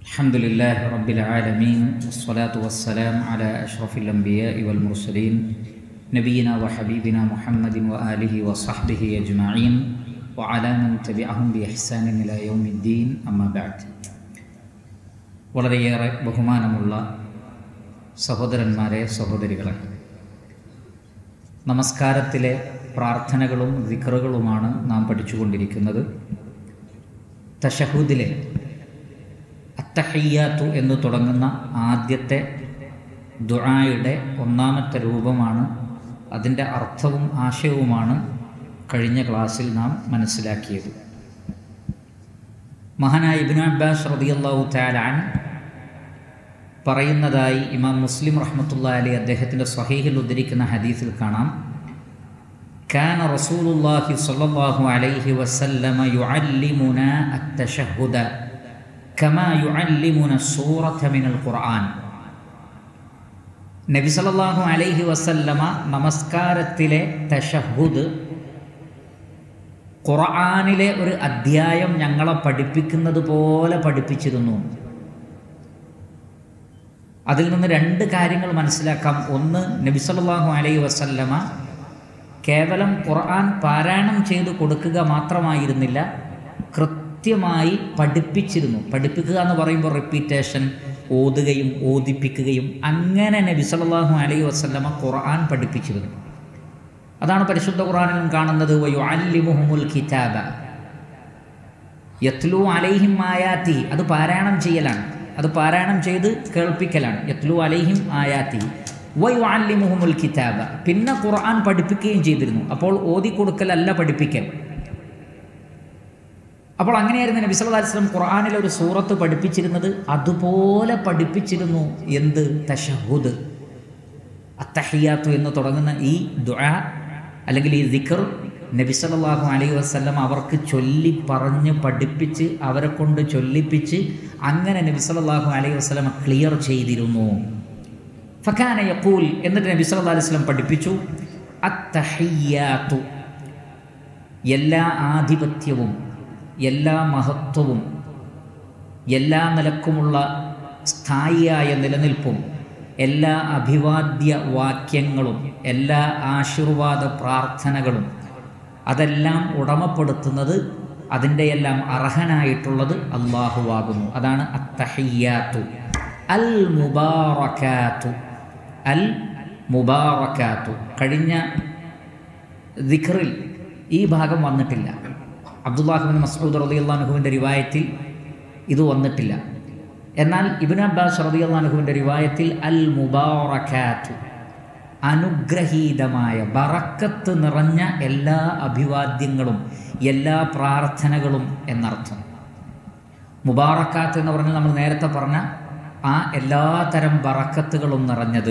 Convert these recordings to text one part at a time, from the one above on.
الحمد لله رب العالمين والصلاة والسلام على أشرف الأنبياء والمرسلين نبينا وحبيبنا محمد وآله وصحبه أجمعين وعلى من تبعهم بإحسان إلى يوم الدين أما بعد വളരെയേറെ ബഹുമാനമുള്ള സഹോദരന്മാരെ സഹോദരികളെ നമസ്കാരത്തിലെ പ്രാർത്ഥനകളും വിക്റുകളുമാണ് നാം പഠിച്ചുകൊണ്ടിരിക്കുന്നത് തഷഹൂദിലെ അത്തഹയ്യാത്തു എന്ന് തുടങ്ങുന്ന ആദ്യത്തെ ദുആയുടെ ഒന്നാമത്തെ രൂപമാണ് അതിൻ്റെ അർത്ഥവും ആശയവുമാണ് കഴിഞ്ഞ ക്ലാസ്സിൽ നാം മനസ്സിലാക്കിയത് മഹാനായ ഇബിൻ അബ്ബാസ് റളിയല്ലാഹു തആലാൻ പറയുന്നതായി ഇമാം മുസ്ലിം റഹ്മത്തുള്ള അലി അദ്ദേഹത്തിൻ്റെ സ്വഹീഹിൽ ഉദ്ധരിക്കുന്ന ഹദീസിൽ കാണാം كان رسول الله صلى الله عليه وسلم يعلمنا التشهد كما يعلمنا السورة من القرآن നബി സല്ലല്ലാഹു അലൈഹി വസല്ലമ നമസ്കാരത്തിലെ തഷഹുദ് ഖുർആനിലെ ഒരു അധ്യായം ഞങ്ങളെ പഠിപ്പിക്കുന്നത് പോലെ പഠിപ്പിച്ചിരുന്നു അതിൽ നിന്ന് രണ്ട് കാര്യങ്ങൾ മനസ്സിലാക്കാം ഒന്ന് നബി സല്ലല്ലാഹു അലൈഹി വസല്ലമ കേവലം ഖുർആൻ പാരായണം ചെയ്ത് കൊടുക്കുക മാത്രമായിരുന്നില്ല കൃത്യമായി പഠിപ്പിച്ചിരുന്നു പഠിപ്പിക്കുക എന്ന് പറയുമ്പോൾ റിപ്പീറ്റേഷൻ ഓതുകയും ഓദിപ്പിക്കുകയും അങ്ങനെ നബി സല്ലല്ലാഹു അലൈഹി വസല്ലമ ഖുർആൻ പഠിപ്പിച്ചിരുന്നു അതാണ് പരിശുദ്ധ ഖുർആനിലും കാണുന്നത് വയുഅല്ലിമുഹുമുൽ കിതാബ യത്ലു അലൈഹിം ആയാത്തി അത് പാരായണം ചെയ്യലാണ് അത് പാരായണം ചെയ്ത് കേൾപ്പിക്കലാണ് യത്ലു അലൈഹിം ആയാത്തി വയുഅല്ലിമുഹുമുൽ കിതാബ പിന്നെ ഖുർആൻ പഠിപ്പിക്കുകയും ചെയ്തിരുന്നു അപ്പോൾ ഓതി കൊടുക്കലല്ല പഠിപ്പിക്കൽ അപ്പോൾ അങ്ങനെയായിരുന്നു നബി സല്ലല്ലാഹു അലൈഹി വസല്ലം ഖുർആനിലെ ഒരു സൂറത്ത് പഠിപ്പിച്ചിരുന്നത് അതുപോലെ പഠിപ്പിച്ചിരുന്നു എന്ത് തഷഹുദ് അത്തഹിയാത്തു എന്ന് തുടങ്ങുന്ന ഈ ദുആ അല്ലെങ്കിൽ ഈ ദിക്കർ നബി സല്ലല്ലാഹു അലൈഹി വസല്ലം അവർക്ക് ചൊല്ലി പറഞ്ഞ് പഠിപ്പിച്ച് അവരെ കൊണ്ട് ചൊല്ലിപ്പിച്ച് അങ്ങനെ നബി സല്ലല്ലാഹു അലൈഹി വസല്ലം ക്ലിയർ ചെയ്തിരുന്നു ഫക്കാന യഖൂൽ എന്നിട്ട് നബി സല്ലല്ലാഹു അലൈഹി വസല്ലം പഠിപ്പിച്ചു അത്തഹിയാത്തു എല്ലാ ആധിപത്യവും എല്ലാ മഹത്വവും എല്ലാ നിലക്കുമുള്ള സ്ഥായിയായ നിലനിൽപ്പും എല്ലാ അഭിവാദ്യ വാക്യങ്ങളും എല്ലാ ആശീർവാദ പ്രാർത്ഥനകളും അതെല്ലാം ഉടമപ്പെടുത്തുന്നത് അതിൻ്റെ എല്ലാം അർഹനായിട്ടുള്ളത് അള്ളാഹുവാകുന്നു അതാണ് അത്തഹയ്യാത്തു അൽ മുബാറക്കാത്തു അൽ മുബാറക്കാത്തു കഴിഞ്ഞ ദിഖറിൽ ഈ ഭാഗം വന്നിട്ടില്ല അബ്ദുല്ലാഹുബിൻ മസൂദ് റളിയല്ലാഹുവിൻ്റെ റിവായത്തിൽ ഇത് വന്നിട്ടില്ല എന്നാൽ ഇബിൻ അബ്ബാസ് റളിയല്ലാഹുവിൻ്റെ റിവായത്തിൽ അൽ മുബാറക്കാത്തു അനുഗ്രഹീതമായ ബറക്കത്ത് നിറഞ്ഞ എല്ലാ അഭിവാദ്യങ്ങളും എല്ലാ പ്രാർത്ഥനകളും എന്നർത്ഥം മുബാറക്കാത്ത് എന്ന് പറഞ്ഞാൽ നമ്മൾ നേരത്തെ പറഞ്ഞ ആ എല്ലാ തരം ബറക്കത്തുകളും നിറഞ്ഞത്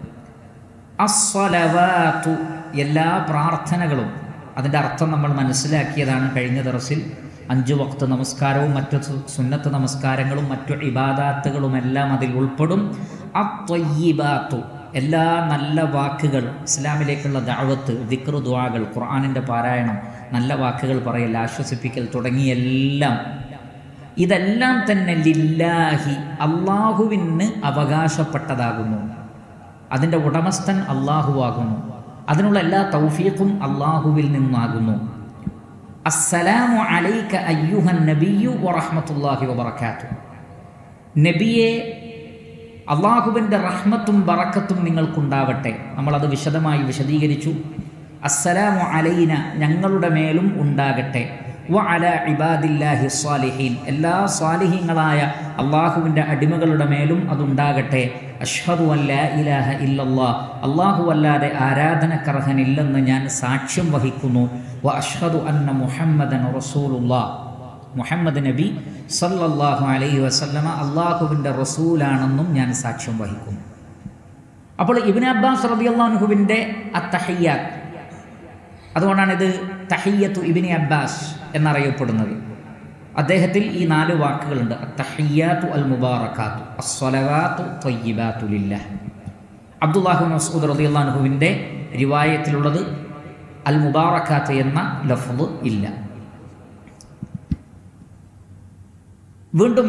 അസ്വലവാത്തു എല്ലാ പ്രാർത്ഥനകളും അതിൻ്റെ അർത്ഥം നമ്മൾ മനസ്സിലാക്കിയതാണ് കഴിഞ്ഞ ദിവസിൽ അഞ്ചു വക്ത് നമസ്കാരവും മറ്റു സുന്നത്ത് നമസ്കാരങ്ങളും മറ്റു ഇബാദാത്തുകളും എല്ലാം അതിൽ ഉൾപ്പെടും അത്വയ്യിബാത്തു എല്ലാ നല്ല വാക്കുകൾ ഇസ്ലാമിലേക്കുള്ള ദാവത്ത് ദിക്ർ ദ്വാകൾ ഖുർആാനിൻ്റെ പാരായണം നല്ല വാക്കുകൾ പറയൽ ആശ്വസിപ്പിക്കൽ തുടങ്ങിയെല്ലാം ഇതെല്ലാം തന്നെ ലില്ലാഹി അള്ളാഹുവിന് അവകാശപ്പെട്ടതാകുന്നു അതിൻ്റെ ഉടമസ്ഥൻ അള്ളാഹുവാകുന്നു അതിനുള്ള എല്ലാ തൗഫീഖും അള്ളാഹുവിൽ നിന്നാകുന്നു അസ്സലാമു അലൈക അയ്യുഹൻ നബിയു വറഹ്മത്തുള്ളാഹി വബറകാത്തു നബിയെ അള്ളാഹുവിൻ്റെ റഹ്മത്തും ബറക്കത്തും നിങ്ങൾക്കുണ്ടാവട്ടെ നമ്മളത് വിശദമായി വിശദീകരിച്ചു അസ്സലാമു അലൈന ഞങ്ങളുടെ മേലും ഉണ്ടാകട്ടെ വ അല ഇബാദില്ലാഹി സ്വാലിഹീൻ എല്ലാ സ്വാലിഹീങ്ങളായ അള്ളാഹുവിൻ്റെ അടിമകളുടെ മേലും അതുണ്ടാകട്ടെ അഷ്ഹദു അല്ല ഇലാഹ ഇല്ലല്ലാ അള്ളാഹു അല്ലാതെ ആരാധനക്കർഹനില്ലെന്ന് ഞാൻ സാക്ഷ്യം വഹിക്കുന്നു വ അഷ്ഹദു അന്ന മുഹമ്മദൻ റസൂലുല്ലാ മുഹമ്മദ് നബി സല്ലല്ലാഹു അലൈഹി വസല്ലമ അള്ളാഹുവിൻ്റെ റസൂലാണെന്നും ഞാൻ സാക്ഷ്യം വഹിക്കുന്നു അപ്പോൾ ഇബിൻ അബ്ബാസ് റബിഅള്ളാഹുവിൻ്റെ അത്തഹയ്യാത്ത് അതുകൊണ്ടാണ് ഇത് തഹയ്യത്തു ഇബിനി അബ്ബാസ് എന്നറിയപ്പെടുന്നത് അദ്ദേഹത്തിൽ ഈ നാല് വാക്കുകളുണ്ട് തഹയ്യാത്തു അൽ മുബാറക്കാത്തു അസ്വലവാത്തു ത്വയ്യിബാത്തു ലില്ല അബ്ദുല്ലാഹു മസൂദ് റളിയല്ലാഹുവിൻ്റെ റിവായത്തിലുള്ളത് അൽ മുബാറക്കാത്ത് എന്ന ലഫ്ള് ഇല്ല വീണ്ടും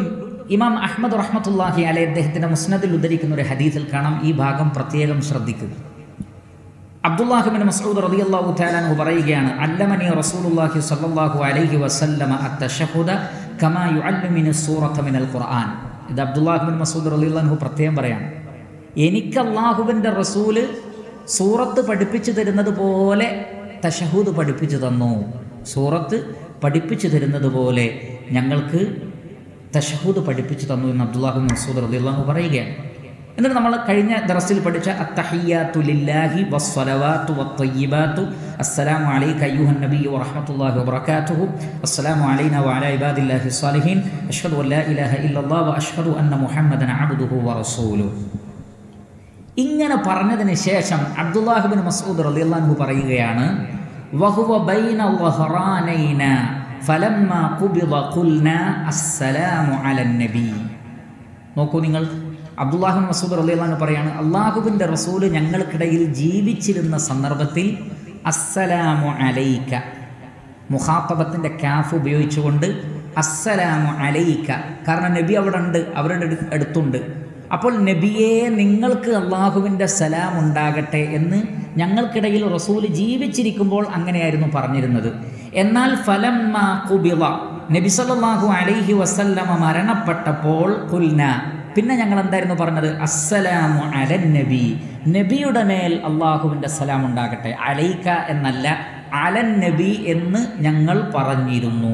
ഇമാം അഹമ്മദ് റഹ്മത്തുല്ലാഹി അലൈ അദ്ദേഹത്തിൻ്റെ മുസ്നദിൽ ഉദ്ധരിക്കുന്ന ഒരു ഹദീസിൽ കാണാം ഈ ഭാഗം പ്രത്യേകം ശ്രദ്ധിക്കുക അബ്ദുല്ലാഹിബിൻ മസൂദ് റളിയല്ലാഹു തആലാഹു പറയുകയാണ് അല്ലമനി റസൂലുള്ളാഹി സ്വല്ലല്ലാഹു അലൈഹി വസല്ലമ അത്തശഹുദ കമാ യുഅല്ലിമിനി സൂറത മിനൽ ഖുർആൻ ഇത് അബ്ദുല്ലാഹിബിൻ മസൂദ് റളിയല്ലാഹു പ്രത്യേകം പറയാണ് എനിക്ക് അള്ളാഹുവിൻ്റെ റസൂല് സൂറത്ത് പഠിപ്പിച്ചു തരുന്നത് പോലെ തഷഹൂദ് പഠിപ്പിച്ചു തന്നു സൂറത്ത് പഠിപ്പിച്ചു തരുന്നത് പോലെ ഞങ്ങൾക്ക് തഷഹൂദ് പഠിപ്പിച്ചു തന്നു എന്ന് അബ്ദുല്ലാഹിബിൻ മസൂദ് റളിയല്ലാഹു പറയുകയാണ് എന്നിട്ട് നമ്മൾ കഴിഞ്ഞ ദറസിൽ പഠിച്ച അത്തഹിയാത്തു ലില്ലാഹി വസ്സലവാത്തു വത്തയ്യിബാത്തു അസ്സലാമു അലൈക അയ്യുഹൻ നബിയ്യു വറഹ്മത്തുള്ളാഹി വബറകാതുഹു അസ്സലാമു അലൈന വഅലാ ഇബാദില്ലാഹി സ്വാലിഹീൻ അഷ്ഹദു അല്ലാ ഇലാഹ ഇല്ലല്ലാഹ് വ അഷ്ഹദു അന്ന മുഹമ്മദൻ അബ്ദുഹു വറസൂലുഹു ഇങ്ങനെ പറഞ്ഞതിന് ശേഷം അബ്ദുല്ലാഹിബിൻ മസൂദ് റളിയല്ലാഹു പറയുകയാണ് വഹുവ ബൈന വഹറാനൈന ഫലമ്മ ഖുബിദ ഖുൽന അസ്സലാമു അലൻ നബി നോക്കൂ നിങ്ങൾ അബ്ദുല്ലാഹിൻ മസൂദ് റളിയല്ലാഹു പറയാണ് അള്ളാഹുവിൻ്റെ റസൂല് ഞങ്ങൾക്കിടയിൽ ജീവിച്ചിരുന്ന സന്ദർഭത്തിൽ അസ്സലാമു അലൈക മുഹാത്തബത്തിൻ്റെ കാഫ് ഉപയോഗിച്ചുകൊണ്ട് അസ്സലാമു അലൈക കാരണം നബി അവിടെ ഉണ്ട് അവരുടെ അടു- അടുത്തുണ്ട് അപ്പോൾ നബിയെ നിങ്ങൾക്ക് അള്ളാഹുവിൻ്റെ സലാം ഉണ്ടാകട്ടെ എന്ന് ഞങ്ങൾക്കിടയിൽ റസൂല് ജീവിച്ചിരിക്കുമ്പോൾ അങ്ങനെയായിരുന്നു പറഞ്ഞിരുന്നത് എന്നാൽ ഫലം കുബിള നബി സല്ലല്ലാഹു അലൈഹി വസല്ലമ മരണപ്പെട്ടപ്പോൾ കുൽന പിന്നെ ഞങ്ങൾ എന്തായിരുന്നു പറഞ്ഞത് അസ്സലാമു അലൻ നബി നബിയുടെ മേൽ അള്ളാഹുവിൻ്റെ സലാം ഉണ്ടാകട്ടെ അലൈക്ക എന്നല്ല അലൻ നബി എന്ന് ഞങ്ങൾ പറഞ്ഞിരുന്നു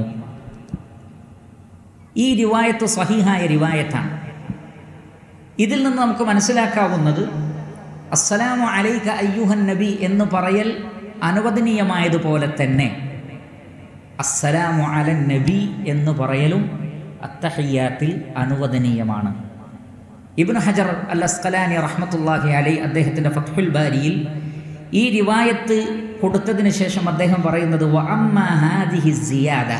ഈ റിവായത്ത് സഹിഹായ റിവായത്താണ് ഇതിൽ നിന്ന് നമുക്ക് മനസ്സിലാക്കാവുന്നത് അസ്സലാമു അലൈക അയ്യുഹൻ നബി എന്ന് പറയൽ അനുവദനീയമായതുപോലെ തന്നെ അസ്സലാമു അലൻ നബി എന്ന് പറയലും അത്തഹയ്യാത്തിൽ അനുവദനീയമാണ് ഇബ്നു ഹജർ അൽ അസ്കലാനി റഹ്മത്തുല്ലാഹി അലൈ അദ്ദേഹത്തിൻ്റെ ഫത്ഹുൽ ബാരിയിൽ ഈ റിവായത്ത് കൊടുത്തതിന് ശേഷം അദ്ദേഹം പറയുന്നത് വ അമ്മ ഹാദിഹി സിയാദ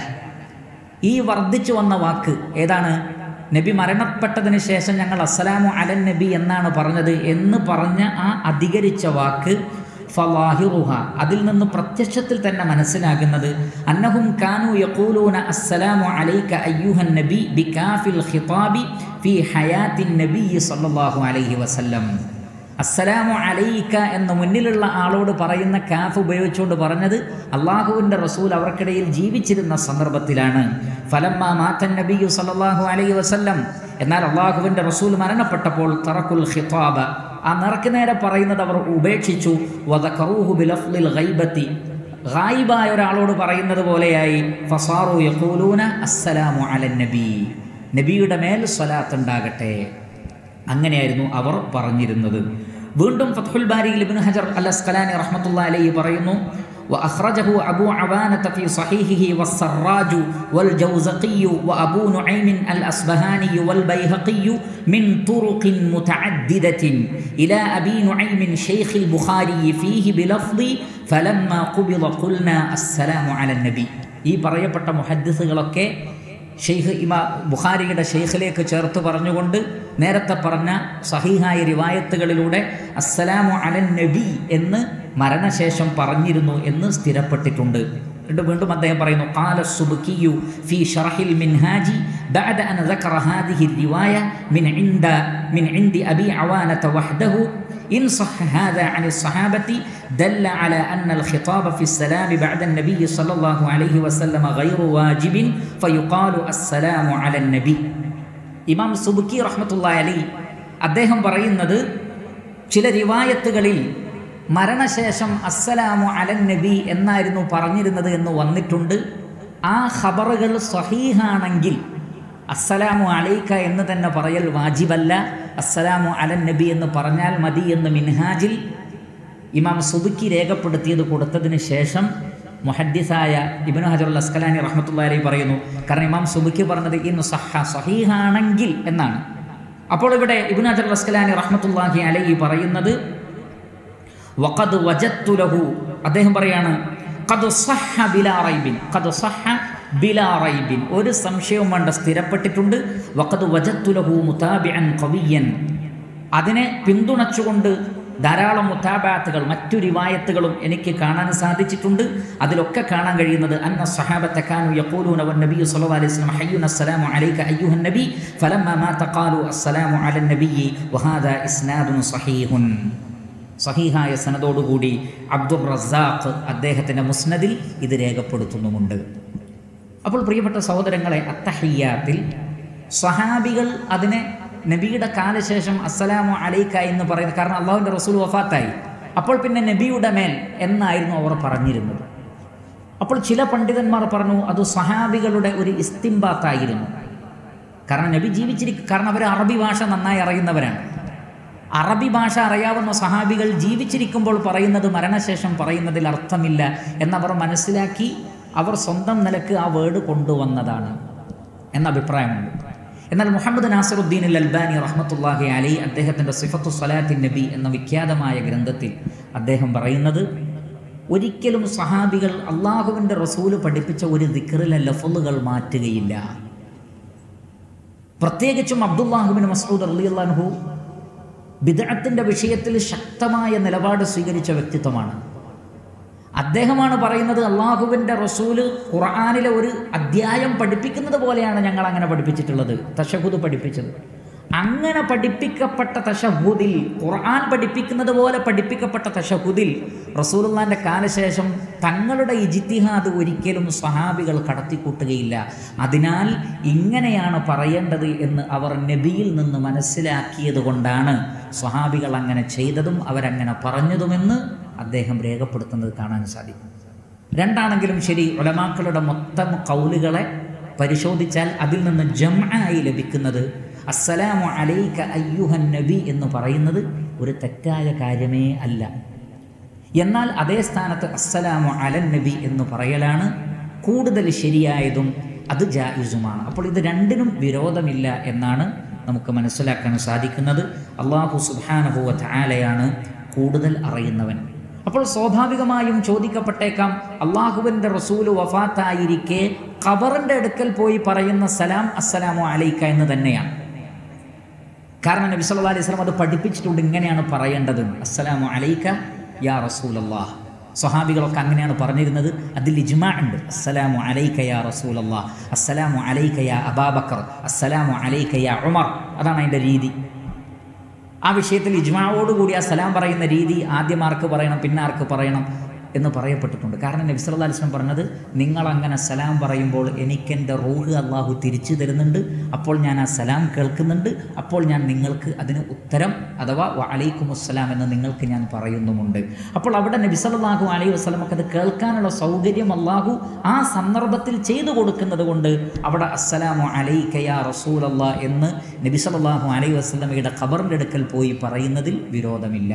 ഈ വർദ്ധിച്ചു വന്ന വാക്ക് ഏതാണ് നബി മരണപ്പെട്ടതിന് ശേഷം ഞങ്ങൾ അസ്സലാമു അലൻ നബി എന്നാണ് പറഞ്ഞത് എന്ന് പറഞ്ഞ ആ അധികരിച്ച വാക്ക് ഫലാഹിറുഹ അതിൽ നിന്ന് പ്രത്യക്ഷത്തിൽ തന്നെ മനസ്സിലാകുന്നത് അന്നഹും കാനു യഖൂലൂന അസ്സലാമു അലൈക അയ്യുഹൻ നബി ബികാഫിൽ ഖിതാബി ഫി ഹയാത്തിൻ നബി സല്ലല്ലാഹു അലൈഹി വസല്ലം അസ്സലാമു അലൈക്ക എന്ന് മുന്നിലുള്ള ആളോട് പറയുന്ന കാഫ് ഉപയോഗിച്ചുകൊണ്ട് പറഞ്ഞത് അള്ളാഹുവിൻ്റെ റസൂൽ അവർക്കിടയിൽ ജീവിച്ചിരുന്ന സന്ദർഭത്തിലാണ് ഫലമ്മ മാത്തൻ നബിയു സല്ലല്ലാഹു അലൈഹി വസല്ലം എന്നാൽ അള്ളാഹുവിൻ്റെ റസൂൽ മരണപ്പെട്ടപ്പോൾ തറക്കുൽ ഖിതാബ ആ നിറക്ക് നേരെ പറയുന്നത് അവർ ഉപേക്ഷിച്ചു വദഖറൂഹു ബിലഫ്ലിൽ ഗൈബത്തി ഗായിബായ ഒരാളോട് പറയുന്നത് പോലെയായി ഫസാറു യഖൂലൂന അസ്സലാമു അലൻ നബി നബിയുടെ മേൽ സ്വലാത്ത് ഉണ്ടാകട്ടെ അങ്ങനെയായിരുന്നു അവർ പറഞ്ഞിരുന്നത് വീണ്ടും ഫത്ഹുൽ ബാരിയിൽ ഇബ്നു ഹജർ അൽ അസ്കലാനി റഹ്മത്തുള്ളാഹി അലൈഹി പറയുന്നു وأخرجه أبو عوانة في صحيحه والسراج والجوزقي وأبو نعيم الأصبهاني والبيهقي من طرق متعددة إلى أبي نعيم شيخ البخاري فيه بلفظ فلما قبض قلنا السلام على النبي ഈ പറയപ്പെട്ട മുഹദ്ദിസുകളൊക്കെ ഷെയ്ഖ് ഇമാ ബുഖാരിയുടെ ഷെയ്ഖിലേക്ക് ചേർത്ത് പറഞ്ഞുകൊണ്ട് നേരത്തെ പറഞ്ഞ സഹിഹായ റിവായത്തുകളിലൂടെ അസ്സലാമു അലൻ നബി എന്ന് മരണശേഷം പറഞ്ഞിരുന്നു എന്ന് സ്ഥിരപ്പെട്ടിട്ടുണ്ട് എന്നിട്ട് വീണ്ടും അദ്ദേഹം പറയുന്നു قال السبكي في شرح المنهاج بعد أن ذكر هذه الرواية من عند من عند أبي عوانة وحده إن صح هذا عن الصحابة دل على أن الخطاب في السلام بعد النبي صلى الله عليه وسلم غير واجب فيقال السلام على النبي ഇമാം സുബുക്കി റഹ്മത്തുള്ള അലി അദ്ദേഹം പറയുന്നത് ചില റിവായത്തുകളിൽ മരണശേഷം അസ്സലാമു അലൻ നബി എന്നായിരുന്നു പറഞ്ഞിരുന്നത് എന്ന് വന്നിട്ടുണ്ട് ആ ഖബറുകൾ സഹീഹാണെങ്കിൽ അസ്സലാമു അലൈക്ക എന്ന് തന്നെ പറയൽ വാജിബല്ല അസ്സലാമു അലൻ നബി എന്ന് പറഞ്ഞാൽ മതി എന്ന് മിൻഹാജിൽ ഇമാം സുബുക്കി രേഖപ്പെടുത്തിയത് കൊടുത്തതിന് ശേഷം മുഹദ്ദിസായ ഇബ്നു ഹജറുൽ അസ്കലാനി റഹ്മത്തുള്ള അലൈ പറയുന്നു കാരണം ഇമാം സുബുക്കി പറഞ്ഞത് ഇന്ന് സഹ സഹീഹാണെങ്കിൽ എന്നാണ് അപ്പോൾ ഇവിടെ ഇബ്നു ഹജറുൽ അസ്കലാനി റഹ്മത്തുല്ലാഹി അലൈ പറയുന്നത് വഖദ് വജത്തു ലഹു അദ്ദേഹം പറയാണ് ഖദ് സഹ ബിലാ റൈബിൻ ഖദ് സഹ ബിലാ റൈബിൻ ഒരു സംശയവും വേണ്ട സ്ഥിരപ്പെട്ടിട്ടുണ്ട് വഖദ് വജത്തു ലഹു മുതാബിഅൻ ഖവിയൻ അതിനെ പിന്തുണച്ചുകൊണ്ട് ധാരാളം മുത്താബാത്തുകൾ മറ്റു റിവായത്തുകളും എനിക്ക് കാണാൻ സാധിച്ചിട്ടുണ്ട് അതിലൊക്കെ കാണാൻ കഴിയുന്നത് അന്ന സഹാബത്തെ കാനു യഖൂലൂന വൻ നബി സല്ലല്ലാഹു അലൈഹി വസല്ലം ഹയ്യുന അസ്സലാമു അലൈക അയ്യുഹൻ നബി ഫലമ്മ മാത ഖാലു അസ്സലാമു അലൻ നബി വഹാദാ ഇസ്നാദുൻ സഹീഹുൻ സഹീഹായ സനദോടുകൂടി അബ്ദുർ റസാഖ് അദ്ദേഹത്തിൻ്റെ മുസ്നദിൽ ഇത് രേഖപ്പെടുത്തുന്നുമുണ്ട് അപ്പോൾ പ്രിയപ്പെട്ട സഹോദരങ്ങളെ അത്തഹയ്യാത്തിൽ സ്വഹാബികൾ അതിനെ നബിയുടെ കാലശേഷം അസ്സലാമു അലൈക്ക എന്ന് പറയുന്നത് കാരണം അള്ളാഹുവിൻ്റെ റസൂൽ വഫാത്തായി അപ്പോൾ പിന്നെ നബിയുടെ മേൽ എന്നായിരുന്നു അവർ പറഞ്ഞിരുന്നത് അപ്പോൾ ചില പണ്ഡിതന്മാർ പറഞ്ഞു അത് സ്വഹാബികളുടെ ഒരു ഇസ്തിംബാത്തായിരുന്നു കാരണം നബി ജീവിച്ചിരിക്കും കാരണം അവർ അറബി ഭാഷ നന്നായി അറിയുന്നവരാണ് അറബി ഭാഷ അറിയാവുന്ന സഹാബികൾ ജീവിച്ചിരിക്കുമ്പോൾ പറയുന്നത് മരണശേഷം പറയുന്നതിൽ അർത്ഥമില്ല എന്നവർ മനസ്സിലാക്കി അവർ സ്വന്തം നിലക്ക് ആ വേർഡ് കൊണ്ടുവന്നതാണ് എന്ന അഭിപ്രായമുണ്ട് എന്നാൽ മുഹമ്മദ് നാസറുദ്ദീൻ അൽ അൽബാനി റഹ്മത്തുല്ലാഹി അലി അദ്ദേഹത്തിൻ്റെ സിഫത്തു സലാത്തിൻ നബി എന്ന വിഖ്യാതമായ ഗ്രന്ഥത്തിൽ അദ്ദേഹം പറയുന്നത് ഒരിക്കലും സഹാബികൾ അള്ളാഹുവിൻ്റെ റസൂല് പഠിപ്പിച്ച ഒരു ദിക്കറിലെ ലഫലുകൾ മാറ്റുകയില്ല പ്രത്യേകിച്ചും അബ്ദുല്ലാഹുബിൻ മസൂദ് അള്ളിയല്ലാൻഹു ബിദഅത്തിൻ്റെ വിഷയത്തിൽ ശക്തമായ നിലപാട് സ്വീകരിച്ച വ്യക്തിത്വമാണ് അദ്ദേഹമാണ് പറയുന്നത് അള്ളാഹുവിൻ്റെ റസൂല് ഖുർആാനിലെ ഒരു അധ്യായം പഠിപ്പിക്കുന്നത് പോലെയാണ് ഞങ്ങൾ അങ്ങനെ പഠിപ്പിച്ചിട്ടുള്ളത് തഷഹുദ് പഠിപ്പിച്ചത് അങ്ങനെ പഠിപ്പിക്കപ്പെട്ട തഷഹുദിൽ ഖുർആൻ പഠിപ്പിക്കുന്നത് പോലെ പഠിപ്പിക്കപ്പെട്ട തഷഹുദിൽ റസൂലുള്ളാൻ്റെ കാലശേഷം തങ്ങളുടെ ഇജിത്തിഹാദ് ഒരിക്കലും സ്വഹാബികൾ കടത്തിക്കൂട്ടുകയില്ല അതിനാൽ ഇങ്ങനെയാണ് പറയേണ്ടത് എന്ന് അവർ നബിയിൽ നിന്ന് മനസ്സിലാക്കിയത് കൊണ്ടാണ് സ്വഹാബികൾ അങ്ങനെ ചെയ്തതും അവരങ്ങനെ പറഞ്ഞതുമെന്ന് അദ്ദേഹം രേഖപ്പെടുത്തുന്നത് കാണാൻ സാധിക്കും രണ്ടാണെങ്കിലും ശരി ഉലമാക്കളുടെ മൊത്തം കൗലുകളെ പരിശോധിച്ചാൽ അതിൽ നിന്ന് ജംആയി ലഭിക്കുന്നത് അസ്സലാമു അലൈക അയ്യുഹൻ നബി എന്ന് പറയുന്നത് ഒരു തെറ്റായ കാര്യമേ അല്ല എന്നാൽ അതേ സ്ഥാനത്ത് അസ്സലാമു അലൻ നബി എന്ന് പറയലാണ് കൂടുതൽ ശരിയായതും അത് ജായിസുമാണ് അപ്പോൾ ഇത് രണ്ടിനും വിരോധമില്ല എന്നാണ് നമുക്ക് മനസ്സിലാക്കാൻ സാധിക്കുന്നത് അള്ളാഹു സുബാനഹുവ ആലയാണ് കൂടുതൽ അറിയുന്നവൻ അപ്പോൾ സ്വാഭാവികമായും ചോദിക്കപ്പെട്ടേക്കാം അള്ളാഹുവിൻ്റെ റസൂല് വഫാത്തായിരിക്കെ ഖബറിൻ്റെ അടുക്കൽ പോയി പറയുന്ന സലാം അസ്സലാമു അലൈക്ക എന്ന് തന്നെയാണ് കാരണം നബി സല്ലല്ലാഹു അലൈഹി വസല്ലം അത് പഠിപ്പിച്ചിട്ടുണ്ട് ഇങ്ങനെയാണ് പറയേണ്ടത് അസ്സലാമു അലൈക്ക യാ റസൂലല്ലാഹ് സ്വഹാബികളൊക്കെ അങ്ങനെയാണ് പറഞ്ഞിരുന്നത് അതിൽ ഇജ്മാ ഉണ്ട് അസ്സലാമു അലൈക്ക യാ റസൂലല്ലാഹ് അസ്സലാമു അലൈക്ക യാ അബാബക്കർ അസ്സലാമു അലൈക്ക യാ ഉമർ അതാണ് അതിൻ്റെ രീതി ആ വിഷയത്തിൽ ഇജ്മാവോടുകൂടി ആ സലാം പറയുന്ന രീതി ആദ്യം ആർക്ക് പറയണം പിന്നെ ആർക്ക് പറയണം എന്ന് പറയപ്പെട്ടിട്ടുണ്ട് കാരണം നബി സല്ലല്ലാഹു അലൈഹി വസല്ലം പറഞ്ഞത് നിങ്ങൾ അങ്ങനെ സലാം പറയുമ്പോൾ എനിക്കെൻ്റെ റൂഹ് അള്ളാഹു തിരിച്ചു തരുന്നുണ്ട് അപ്പോൾ ഞാൻ ആ സലാം കേൾക്കുന്നുണ്ട് അപ്പോൾ ഞാൻ നിങ്ങൾക്ക് അതിന് ഉത്തരം അഥവാ വഅലൈക്കും അസ്സലാം എന്ന് നിങ്ങൾക്ക് ഞാൻ പറയുന്നുമുണ്ട് അപ്പോൾ അവിടെ നബി സല്ലല്ലാഹു അലൈഹി വസല്ലമക്ക് അത് കേൾക്കാനുള്ള സൗകര്യം അള്ളാഹു ആ സന്ദർഭത്തിൽ ചെയ്തു കൊടുക്കുന്നത് കൊണ്ട് അവിടെ അസ്സലാമു അലൈക യാ റസൂലല്ലാ എന്ന് നബി സല്ലല്ലാഹു അലൈഹി വസല്ലമയുടെ ഖബറിൻ്റെ അടുക്കൽ പോയി പറയുന്നതിൽ വിരോധമില്ല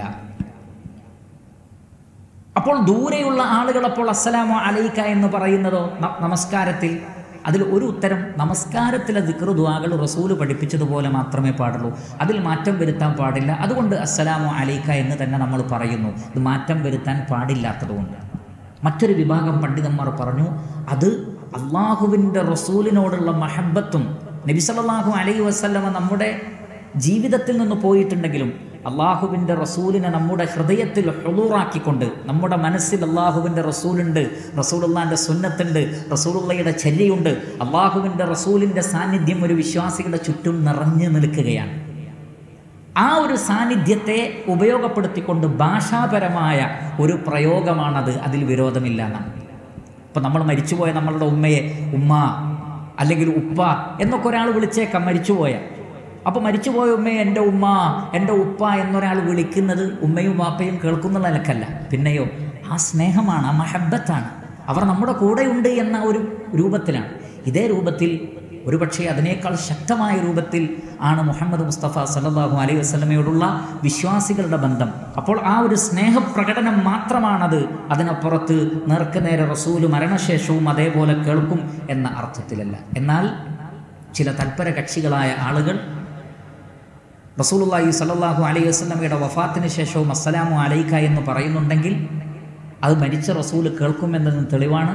അപ്പോൾ ദൂരെയുള്ള ആളുകൾ അപ്പോൾ അസ്സലാമു അലൈക്ക എന്ന് പറയുന്നതോ ന- നമസ്കാരത്തിൽ അതിൽ ഒരു ഉത്തരം നമസ്കാരത്തിലെ ദിക്റ് ദുആകൾ റസൂല് പഠിപ്പിച്ചതുപോലെ മാത്രമേ പാടുള്ളൂ അതിൽ മാറ്റം വരുത്താൻ പാടില്ല അതുകൊണ്ട് അസ്സലാമു അലൈക്ക എന്ന് തന്നെ നമ്മൾ പറയുന്നു ഇത് മാറ്റം വരുത്താൻ പാടില്ലാത്തതുകൊണ്ട് മറ്റൊരു വിഭാഗം പണ്ഡിതന്മാർ പറഞ്ഞു അത് അള്ളാഹുവിൻ്റെ റസൂലിനോടുള്ള മഹബത്തും നബി സല്ലല്ലാഹു അലൈഹി വസല്ലമ നമ്മുടെ ജീവിതത്തിൽ നിന്ന് പോയിട്ടുണ്ടെങ്കിലും അള്ളാഹുവിൻ്റെ റസൂലിനെ നമ്മുടെ ഹൃദയത്തിൽ ഹുളൂറാക്കിക്കൊണ്ട് നമ്മുടെ മനസ്സിൽ അള്ളാഹുവിൻ്റെ റസൂലുണ്ട് റസൂലുള്ളാൻ്റെ സുന്നത്തുണ്ട് റസൂലുള്ളയുടെ ചര്യയുണ്ട് അള്ളാഹുവിൻ്റെ റസൂലിൻ്റെ സാന്നിധ്യം ഒരു വിശ്വാസിയുടെ ചുറ്റും നിറഞ്ഞു നിൽക്കുകയാണ് ആ ഒരു സാന്നിധ്യത്തെ ഉപയോഗപ്പെടുത്തിക്കൊണ്ട് ഭാഷാപരമായ ഒരു പ്രയോഗമാണത് അതിൽ വിരോധമില്ല എന്നാണ് ഇപ്പം നമ്മൾ മരിച്ചുപോയ നമ്മളുടെ ഉമ്മയെ ഉമ്മ അല്ലെങ്കിൽ ഉപ്പ എന്നൊക്കെ ഒരാൾ വിളിച്ചേക്കാം മരിച്ചുപോയ അപ്പോൾ മരിച്ചുപോയ ഉമ്മയെ എൻ്റെ ഉമ്മ എൻ്റെ ഉപ്പ എന്നൊരാൾ വിളിക്കുന്നത് ഉമ്മയും വാപ്പയും കേൾക്കുന്ന നിലക്കല്ല പിന്നെയോ ആ സ്നേഹമാണ് ആ മഹബത്താണ് അവർ നമ്മുടെ കൂടെയുണ്ട് എന്ന ഒരു രൂപത്തിലാണ് ഇതേ രൂപത്തിൽ ഒരുപക്ഷെ അതിനേക്കാൾ ശക്തമായ രൂപത്തിൽ ആണ് മുഹമ്മദ് മുസ്തഫ സല്ലല്ലാഹു അലൈഹി വസല്ലമയോടുള്ള വിശ്വാസികളുടെ ബന്ധം അപ്പോൾ ആ ഒരു സ്നേഹപ്രകടനം മാത്രമാണത് അതിനപ്പുറത്ത് നേർക്കുനേരെ റസൂല് മരണശേഷവും അതേപോലെ കേൾക്കും എന്ന അർത്ഥത്തിലല്ല എന്നാൽ ചില തൽപര കക്ഷികളായ ആളുകൾ റസൂലുള്ളാഹി സല്ലല്ലാഹു അലൈഹി വസല്ലമയുടെ വഫാത്തിന് ശേഷവും അസ്സലാമു അലൈക്ക എന്ന് പറയുന്നുണ്ടെങ്കിൽ അത് മരിച്ച റസൂല് കേൾക്കുമെന്നതിന് തെളിവാണ്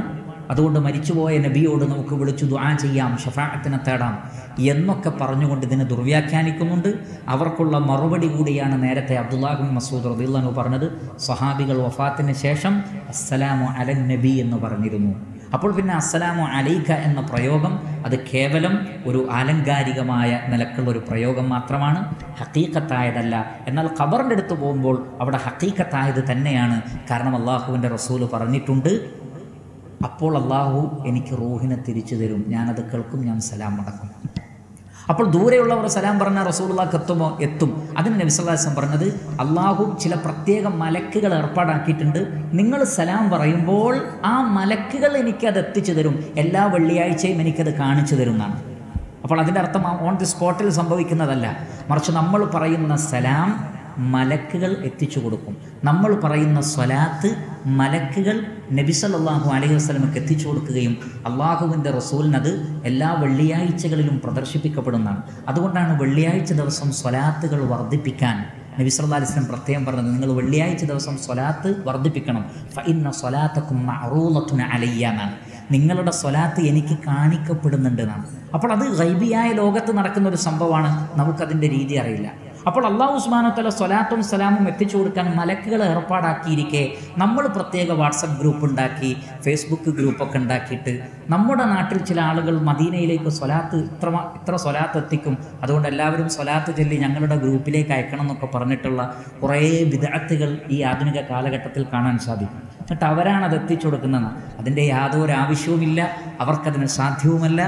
അതുകൊണ്ട് മരിച്ചുപോയ നബിയോട് നമുക്ക് വിളിച്ചു ദുആ ചെയ്യാം ഷഫാഅത്തിനെ തേടാം എന്നൊക്കെ പറഞ്ഞുകൊണ്ട് ഇതിനെ ദുർവ്യാഖ്യാനിക്കുന്നുണ്ട് അവർക്കുള്ള മറുപടി കൂടിയാണ് നേരത്തെ അബ്ദുല്ലാഹിബിൻ മസൂദ് റദിള്ളാഹു പറഞ്ഞത് സഹാബികൾ വഫാത്തിന് ശേഷം അസ്സലാമു അലൻ നബി എന്ന് പറഞ്ഞിരുന്നു അപ്പോൾ പിന്നെ അസ്സലാമു അലൈക എന്ന പ്രയോഗം അത് കേവലം ഒരു ആലങ്കാരികമായ നിലക്കുള്ള ഒരു പ്രയോഗം മാത്രമാണ് ഹക്കീക്കത്തായതല്ല എന്നാൽ ഖബറിൻ്റെ അടുത്ത് പോകുമ്പോൾ അവിടെ ഹക്കീക്കത്തായത് തന്നെയാണ് കാരണം അള്ളാഹുവിൻ്റെ റസൂല് പറഞ്ഞിട്ടുണ്ട് അപ്പോൾ അള്ളാഹു എനിക്ക് റൂഹിനെ തിരിച്ചു തരും ഞാനത് കേൾക്കും ഞാൻ സലാം മടക്കും അപ്പോൾ ദൂരെയുള്ളവർ സലാം പറഞ്ഞ റസൂലുള്ളാഹ് എത്തുമോ എത്തും അതിന് നബിസ്വല്ലാസം പറഞ്ഞത് അള്ളാഹു ചില പ്രത്യേക മലക്കുകൾ ഏർപ്പാടാക്കിയിട്ടുണ്ട് നിങ്ങൾ സലാം പറയുമ്പോൾ ആ മലക്കുകൾ എനിക്കത് എത്തിച്ചു തരും എല്ലാ വെള്ളിയാഴ്ചയും എനിക്കത് കാണിച്ചു തരും എന്നാണ് അപ്പോൾ അതിൻ്റെ അർത്ഥം ഓൺ ദി സ്പോട്ടിൽ സംഭവിക്കുന്നതല്ല മറിച്ച് നമ്മൾ പറയുന്ന സലാം മലക്കുകൾ എത്തിച്ചു കൊടുക്കും നമ്മൾ പറയുന്ന സ്വലാത്ത് മലക്കുകൾ നബി സല്ലല്ലാഹു അലൈഹി വസല്ലമക്ക് എത്തിച്ചു കൊടുക്കുകയും അള്ളാഹുവിൻ്റെ റസൂലിനത് എല്ലാ വെള്ളിയാഴ്ചകളിലും പ്രദർശിപ്പിക്കപ്പെടുന്നതാണ് അതുകൊണ്ടാണ് വെള്ളിയാഴ്ച ദിവസം സ്വലാത്തുകൾ വർദ്ധിപ്പിക്കാൻ നബി സല്ലല്ലാഹു അലൈഹി വസല്ലം പ്രത്യേകം പറഞ്ഞത് നിങ്ങൾ വെള്ളിയാഴ്ച ദിവസം സ്വലാത്ത് വർദ്ധിപ്പിക്കണം ഫഇന്ന സ്വലാത്തക്കും മഅറൂലത്തുന അലയ്യ എന്നാണ് നിങ്ങളുടെ സ്വലാത്ത് എനിക്ക് കാണിക്കപ്പെടുന്നുണ്ട് എന്നാണ് അപ്പോൾ അത് ഗൈബിയായ ലോകത്ത് നടക്കുന്ന ഒരു സംഭവമാണ് നമുക്കതിൻ്റെ രീതി അറിയില്ല അപ്പോൾ അള്ളാഹു ഉസ്മാനത്തല സ്വലാത്തും സലാമും എത്തിച്ചു കൊടുക്കാൻ മലക്കുകൾ ഏർപ്പാടാക്കിയിരിക്കെ നമ്മൾ പ്രത്യേക വാട്സപ്പ് ഗ്രൂപ്പ് ഉണ്ടാക്കി ഫേസ്ബുക്ക് ഗ്രൂപ്പൊക്കെ ഉണ്ടാക്കിയിട്ട് നമ്മുടെ നാട്ടിൽ ചില ആളുകൾ മദീനയിലേക്ക് സ്വലാത്ത് ഇത്ര ഇത്ര സ്വലാത്ത് എത്തിക്കും അതുകൊണ്ട് എല്ലാവരും സ്വലാത്ത് ചൊല്ലി ഞങ്ങളുടെ ഗ്രൂപ്പിലേക്ക് അയക്കണം എന്നൊക്കെ പറഞ്ഞിട്ടുള്ള കുറേ വിദഗ്ധകൾ ഈ ആധുനിക കാലഘട്ടത്തിൽ കാണാൻ സാധിക്കും എന്നിട്ട് അവരാണ് അത് എത്തിച്ചു കൊടുക്കുന്നത് അതിൻ്റെ യാതൊരു ആവശ്യവുമില്ല അവർക്കതിന് സാധ്യവുമല്ല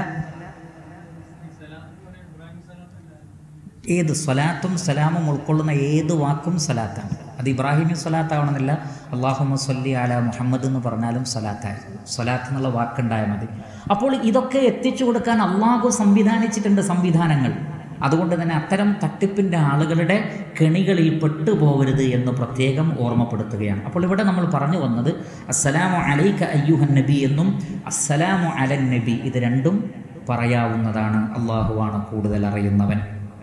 ഏത് സ്വലാത്തും സലാമും ഉൾക്കൊള്ളുന്ന ഏത് വാക്കും സലാത്താണ് അത് ഇബ്രാഹിമി സ്വലാത്താവണമെന്നില്ല അള്ളാഹുമ സല്ലി അല മുഹമ്മദ് എന്ന് പറഞ്ഞാലും സലാത്തായി സ്വലാത്ത് എന്നുള്ള വാക്കുണ്ടായാൽ മതി അപ്പോൾ ഇതൊക്കെ എത്തിച്ചു കൊടുക്കാൻ അള്ളാഹു സംവിധാനിച്ചിട്ടുണ്ട് സംവിധാനങ്ങൾ അതുകൊണ്ട് തന്നെ അത്തരം തട്ടിപ്പിൻ്റെ ആളുകളുടെ കെണികളിൽ പെട്ടുപോകരുത് എന്ന് പ്രത്യേകം ഓർമ്മപ്പെടുത്തുകയാണ് അപ്പോൾ ഇവിടെ നമ്മൾ പറഞ്ഞു വന്നത് അസ്സലാമു അലൈക അയ്യുഹൻ നബി എന്നും അസ്സലാമു അലൻ നബി ഇത് രണ്ടും പറയാവുന്നതാണ് അള്ളാഹുവാണ് കൂടുതൽ അറിയുന്നവൻ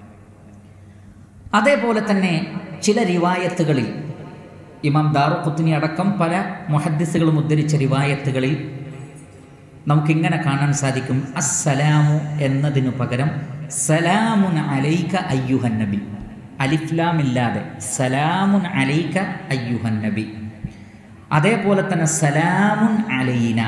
അതേപോലെ തന്നെ ചില റിവായത്തുകളിൽ ഇമാം ദാറുഖുത്തിനി അടക്കം പല മുഹദ്ദിസുകളും ഉദ്ധരിച്ച റിവായത്തുകളിൽ നമുക്കിങ്ങനെ കാണാൻ സാധിക്കും അസ്സലാമു എന്നതിനു പകരം സലാമുൻ അലൈക അയ്യുഹൻ നബി അലിഫ്ലാമില്ലാതെ സലാമുൻ അലൈക അയ്യുഹൻ നബി അതേപോലെ തന്നെ സലാമുൻ അലൈന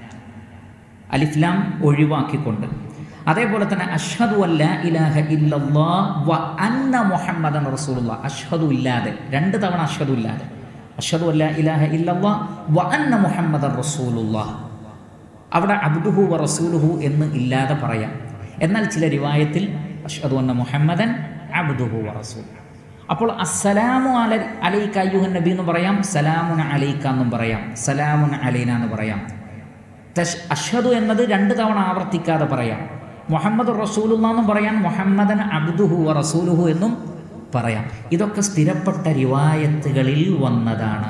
അലിഫ്ലാം ഒഴിവാക്കിക്കൊണ്ട് അതേപോലെ തന്നെ അഷ്ഹദു അല്ല ഇലാഹ ഇല്ലല്ലാ വ അന്ന മുഹമ്മദൻ റസൂലുള്ള അഷ്ഹദു ഇല്ലാതെ രണ്ട് തവണ അഷ്ഹദു ഇല്ലാതെ അഷ്ഹദു അല്ല ഇലാഹ ഇല്ലല്ലാ വ അന്ന മുഹമ്മദൻ റസൂലുള്ള അവിടെ അബ്ദുഹു വ റസൂലുഹു എന്ന് ഇല്ലാതെ പറയാം എന്നാൽ ചില റിവായത്തിൽ അഷ്ഹദു അന്ന മുഹമ്മദൻ അബ്ദുഹു വ റസൂൽ അപ്പോൾ അസ്സലാമു അല അലൈക്ക അയ്യുഹൻ നബി എന്ന് പറയാം സലാമുൻ അലൈക്ക എന്നും പറയാം സലാമുൻ അലൈന എന്ന് പറയാം തഷ് അഷ്ഹദു എന്നത് രണ്ട് തവണ ആവർത്തിക്കാതെ പറയാം മുഹമ്മദ് റസൂലുള്ള എന്നും പറയാൻ മുഹമ്മദൻ അബ്ദുഹു വ റസൂലുഹു എന്നും പറയാം ഇതൊക്കെ സ്ഥിരപ്പെട്ട റിവായത്തുകളിൽ വന്നതാണ്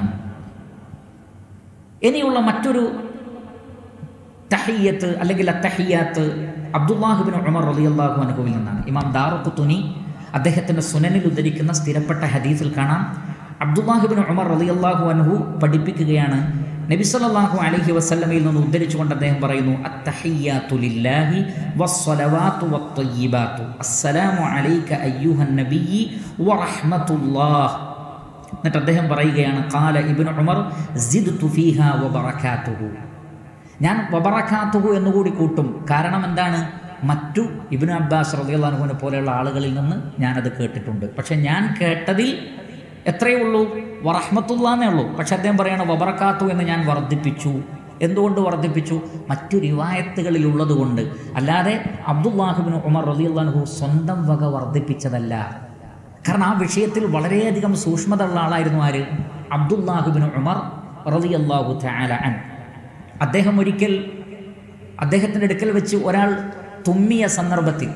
ഇനിയുള്ള മറ്റൊരു തഹിയത്ത് അല്ലെങ്കിൽ അത്തഹിയാത്ത് അബ്ദുല്ലാഹിബിൻ ഉമർ റളിയല്ലാഹു അൻഹുവിൽ നിന്നാണ് ഇമാം ദാറുഖുത്തുനി അദ്ദേഹത്തിൻ്റെ സുനനിൽ ഉദ്ധരിക്കുന്ന സ്ഥിരപ്പെട്ട ഹദീസിൽ കാണാം അബ്ദുല്ലാഹിബിൻ ഉമർ റളിയല്ലാഹു അൻഹു പഠിപ്പിക്കുകയാണ് നബി സല്ലല്ലാഹു അലൈഹി വസല്ലമയിൽ നിന്ന് ഉദ്ധരിച്ചുകൊണ്ട് അദ്ദേഹം പറയുന്നു അത്തഹിയാത്തു ലില്ലാഹി വസ്സലവാത്തു വത്തയ്യിബാത്തു അസ്സലാമു അലൈക അയ്യുഹൻ നബിയ്യി വറഹ്മത്തുള്ളാഹ് എന്നിട്ട് അദ്ദേഹം പറയുകയാണ് കാല ഇബ്നു ഉമർ സിദ്തു ഫീഹ വബറകാതുഹു ഞാൻ വബറക്കാത്തുഹു എന്നുകൂടി കൂട്ടും കാരണം എന്താണ് മറ്റു ഇബിന് അബ്ബാസ് റദിയുള്ളാഹുവിനെ പോലെയുള്ള ആളുകളിൽ നിന്ന് ഞാനത് കേട്ടിട്ടുണ്ട് പക്ഷെ ഞാൻ കേട്ടതിൽ എത്രയേ ഉള്ളൂ വറഹ്മത്തുള്ളാന്നേ ഉള്ളൂ പക്ഷെ അദ്ദേഹം പറയാണ് വബറക്കാത്തു എന്ന് ഞാൻ വർദ്ധിപ്പിച്ചു എന്തുകൊണ്ട് വർദ്ധിപ്പിച്ചു മറ്റു റിവായത്തുകളിൽ ഉള്ളതുകൊണ്ട് അല്ലാതെ അബ്ദുല്ലാഹിബിന് ഉമർ റദിയുള്ളാഹു സ്വന്തം വക വർദ്ധിപ്പിച്ചതല്ല കാരണം ആ വിഷയത്തിൽ വളരെയധികം സൂക്ഷ്മത ഉള്ള ആളായിരുന്നു ആര് അബ്ദുല്ലാഹിബിന് ഉമർ റളിയല്ലാഹു തആല അൻ അദ്ദേഹം ഒരിക്കൽ അദ്ദേഹത്തിൻ്റെ അടുക്കൽ വെച്ച് ഒരാൾ തുമ്മിയ സന്ദർഭത്തിൽ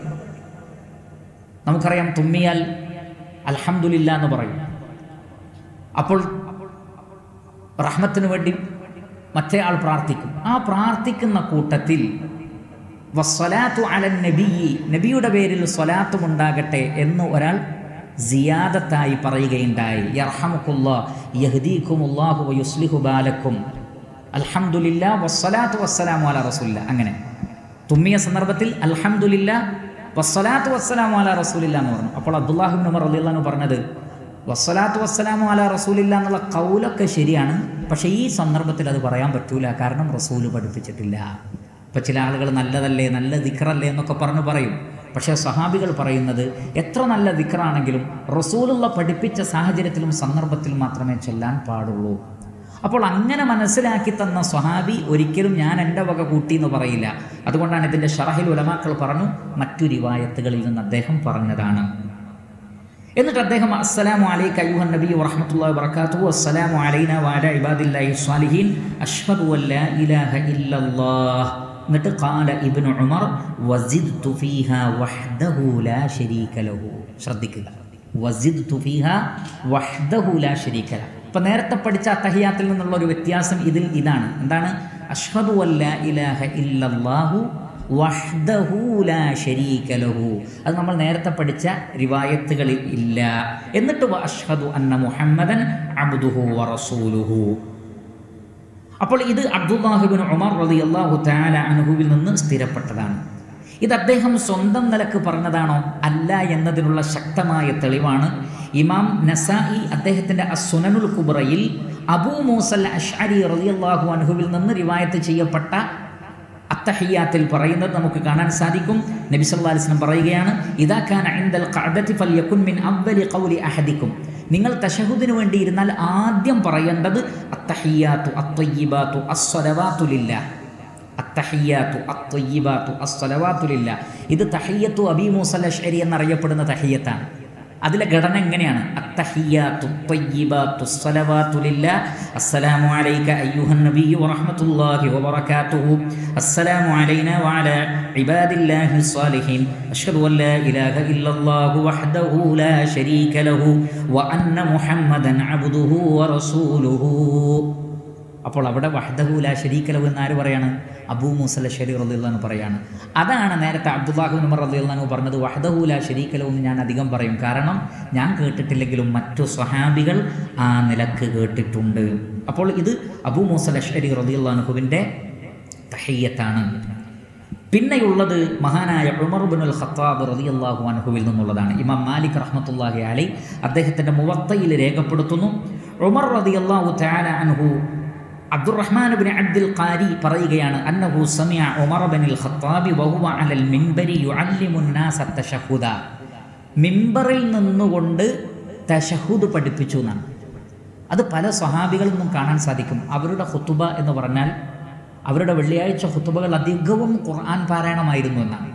നമുക്കറിയാം തുമ്മിയാൽ അൽഹംദുലില്ല എന്ന് പറയും അപ്പോൾ റഹ്മത്തിന് വേണ്ടി മറ്റേ ആൾ പ്രാർത്ഥിക്കും ആ പ്രാർത്ഥിക്കുന്ന കൂട്ടത്തിൽ വസ്വലാത്തു അലൻ നബി നബിയുടെ പേരിൽ സ്വലാത്തും ഉണ്ടാകട്ടെ എന്ന് ഒരാൾ സിയാദത്തായി പറയുകയുണ്ടായി യർഹമുക്കുള്ള യഹദീഖുമുല്ലാഹു വയുസ്ലിഹു ബാലക്കും അൽഹംദുലില്ല വസ്സലാത്തു വസ്സലാമു അല റസൂലില്ല അങ്ങനെ തുമ്മിയ സന്ദർഭത്തിൽ അൽഹംദുലില്ല വസ്സലാത്തു വസ്സലാമു അല റസൂലില്ല എന്ന് പറഞ്ഞു അപ്പോൾ അബ്ദുല്ലാഹിബിൻ ഉമർ അലിള്ളാഹു പറഞ്ഞത് വസ്സലാത്തു വസ്സലാമു അല റസൂലില്ല എന്നുള്ള കൗലൊക്കെ ശരിയാണ് പക്ഷേ ഈ സന്ദർഭത്തിൽ അത് പറയാൻ പറ്റൂല കാരണം റസൂല് പഠിപ്പിച്ചിട്ടില്ല ഇപ്പം ചില ആളുകൾ നല്ലതല്ലേ നല്ല ദിക്റല്ലേ എന്നൊക്കെ പറഞ്ഞു പറയും പക്ഷേ സഹാബികൾ പറയുന്നത് എത്ര നല്ല ദിക്റാണെങ്കിലും റസൂലുള്ള പഠിപ്പിച്ച സാഹചര്യത്തിലും സന്ദർഭത്തിലും മാത്രമേ ചെല്ലാൻ പാടുള്ളൂ അപ്പോൾ അങ്ങനെ മനസ്സിലാക്കി തന്ന സ്വഹാബി ഒരിക്കലും ഞാൻ എൻ്റെ വക കൂട്ടി എന്ന് പറയില്ല അതുകൊണ്ടാണ് ഇതിൻ്റെ ഷറഹിൽ ഉലമാക്കൾ പറഞ്ഞു മറ്റു റിവായത്തുകളിൽ നിന്ന് അദ്ദേഹം പറഞ്ഞതാണ് എന്നിട്ട് അദ്ദേഹം അസ്സലാമു അലൈക അയ്യുഹൻ നബി വറഹ്മത്തുള്ളാഹി വബറകാതുഹു അസ്സലാമു അലൈന വഅല ഇബാദില്ലാഹി സ്വാലിഹീൻ അഷ്ഹദു അല്ലാ ഇലാഹ ഇല്ലല്ലാഹ് എന്നിട്ട് ഖാല ഇബ്നു ഉമർ വസിദ്തു ഫീഹാ വഹ്ദഹു ലാ ശരീക ലഹു ശ്രദ്ധിക്കുക വസിദ്തു ഫീഹാ വഹ്ദഹു ലാ ശരീക ലഹു ഇപ്പം നേരത്തെ പഠിച്ച അത്തഹിയാത്തിൽ നിന്നുള്ള ഒരു വ്യത്യാസം ഇതിൽ ഇതാണ് എന്താണ് അഷ്ഹദു അല്ലാ ഇലാഹ ഇല്ലല്ലാഹു വഹ്ദഹു ലാ ശരീക ലഹു അത് നമ്മൾ നേരത്തെ പഠിച്ച റിവായത്തുകളിൽ ഇല്ല എന്നിട്ട് വ അഷ്ഹദു അന്ന മുഹമ്മദൻ അബ്ദുഹു വറസൂലുഹു അപ്പോൾ ഇത് അബ്ദുല്ലാഹിബിൻ ഉമർ റളിയല്ലാഹു തആല അൻഹുവിൽ നിന്ന് സ്ഥിരപ്പെട്ടതാണ് ഇത് അദ്ദേഹം സ്വന്തം നിലക്ക് പറഞ്ഞതാണോ അല്ല എന്നതിനുള്ള ശക്തമായ തെളിവാണ് ഇമാം നസായി അദ്ദേഹത്തിൻ്റെ അസുനനുൽ കുബ്രയിൽ അബൂ മൂസൽ അഷ്അരി റളിയല്ലാഹു അൻഹുവിൽ നിന്ന് റിവായത്ത് ചെയ്യപ്പെട്ട അത്തഹിയാത്തിൽ പറയുന്നത് നമുക്ക് കാണാൻ സാധിക്കും നബി സല്ലല്ലാഹു അലൈഹി വസല്ലം പറയുകയാണ് ഇദാ കാന ഇൻദൽ ഖഅദതി ഫൽയകുൻ മിൻ അവ്വലി ഖൗലി അഹദിക്കും നിങ്ങൾ തശഹുദിന് വേണ്ടി ഇരുന്നാൽ ആദ്യം പറയേണ്ടത് അത്തഹിയാത്തു അത്വയ്യിബാത്തു അസ്സലവാത്തു ലില്ലാഹ് അത്തഹിയാത്തു അത്വയ്യിബാത്തു അസ്സലവാത്തു ലില്ലാഹ് ഇത് തഹിയത്തു അബീ മൂസൽ അഷ്അരി എന്നറിയപ്പെടുന്ന തഹിയത്താണ് അതിലെ ഘടന എങ്ങനെയാണ് അത്തഹിയാത്തു ത്വയ്യിബാത്തു സ്വലവാത്തു ലില്ലാഹ് അസ്സലാമു അലൈക അയ്യുഹൻ നബിയ്യു വറഹ്മത്തുള്ളാഹി വബറകാതുഹു അസ്സലാമു അലൈനാ വഅലാ ഇബാദില്ലാഹി സ്വാലിഹീൻ അഷ്ഹദു അൻ ലാ ഇലാഹ ഇല്ലല്ലാഹു വഹ്ദഹു ലാ ശരീക ലഹു വ അന്ന മുഹമ്മദൻ അബ്ദുഹു വറസൂലുഹു അപ്പോൾ അവിടെ വഹദഹു ലാ ശരീക്കലഹു എന്ന് ആര് പറയാണ് അബൂ മൂസൽ ഷരി റളിയല്ലാഹു പറയാണ് അതാണ് നേരത്തെ അബ്ദുല്ലാഹു ഉമർ റളിയല്ലാഹു പറഞ്ഞത് വഹദഹു ലാ ശരീക്കലഹു എന്ന് ഞാൻ അധികം പറയും കാരണം ഞാൻ കേട്ടിട്ടില്ലെങ്കിലും മറ്റു സ്വഹാബികൾ ആ നിലക്ക് കേട്ടിട്ടുണ്ട് അപ്പോൾ ഇത് അബൂ മൂസൽ അഷ്അരി റളിയല്ലാഹുവിൻ്റെ തഹയ്യത്താണ് പിന്നെയുള്ളത് മഹാനായ ഉമർ ബിനുൽ ഖത്താബ് റളിയല്ലാഹു അൻഹുവിൽ നിന്നുള്ളതാണ് ഇമാം മാലിക് റഹ്മത്തുള്ളാഹി അലൈ അദ്ദേഹത്തിൻ്റെ മുവത്തയിൽ രേഖപ്പെടുത്തുന്നു ഉമർ റളിയല്ലാഹു തആല അൻഹു അബ്ദുറഹ്മാൻ ബിൻ അബ്ദുൽ ഖാരി പറയുകയാണ് അന്നഹു സമിഅ ഉമർ ബിനുൽ ഖത്താബി വഹുവ അലൽ മിൻബരി യുഅല്ലിമു നാസ തശഹുദ മിമ്പറിൽ നിന്നുകൊണ്ട് തശഹുദ് പഠിപ്പിച്ചു എന്നാണ് അത് പല സ്വഹാബികളിൽ നിന്നും കാണാൻ സാധിക്കും അവരുടെ ഹുത്തുബ എന്ന് പറഞ്ഞാൽ അവരുടെ വെള്ളിയാഴ്ച ഹുത്തുബകൾ അധികവും ഖുർആൻ പാരായണമായിരുന്നു എന്നാണ്